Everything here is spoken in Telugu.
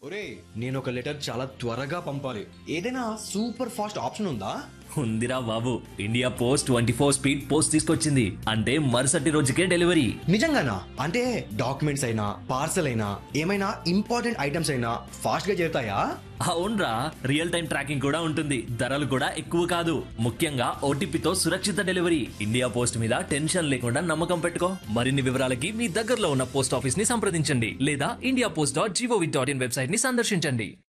ఒరే నేను ఒక లెటర్ చాలా త్వరగా పంపాలి ఏదైనా సూపర్ ఫాస్ట్ ఆప్షన్ ఉందా ఉందిరా బాబు India Post twenty four speed post తీసుకొచ్చింది అంటే మరుసటి రోజుకే డెలివరీ నిజంగానా అంటే డాక్యుమెంట్స్ అయినా పార్సల్ అయినా ఏమైనా ఇంపార్టెంట్ ఐటమ్స్ అయినా ఫాస్ట్ గా చేరుతాయా అవునరా రియల్ టైం ట్రాకింగ్ కూడా ఉంటుంది ధరలు కూడా ఎక్కువ కాదు ముఖ్యంగా ఓటీపీతో సురక్షిత డెలివరీ ఇండియా పోస్ట్ మీద టెన్షన్ లేకుండా నమ్మకం పెట్టుకో మరిన్ని వివరాలకి మీ దగ్గరలో ఉన్న పోస్ట్ ఆఫీస్ ని సంప్రదించండి లేదా India Post dot G O V dot in website ని సందర్శించండి